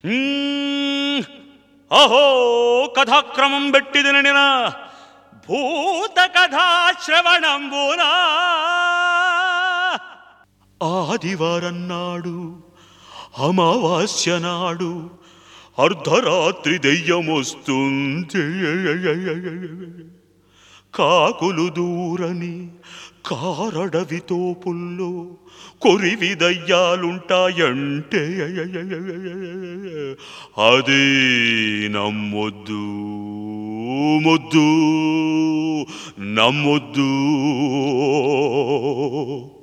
మ్మ్. అహో కథాక్రమం బెట్టిదిన భూత కథా శ్రవణంబునా ఆదివారం నాడు అమావాస్య నాడు అర్ధరాత్రి దెయ్యమొస్తుంది కాకులు దూరని కారడవి తోపుల్లో కొరివి దయ్యాలుంటాయంటే అది నమ్మొద్దు మొద్దు నమ్మొద్దు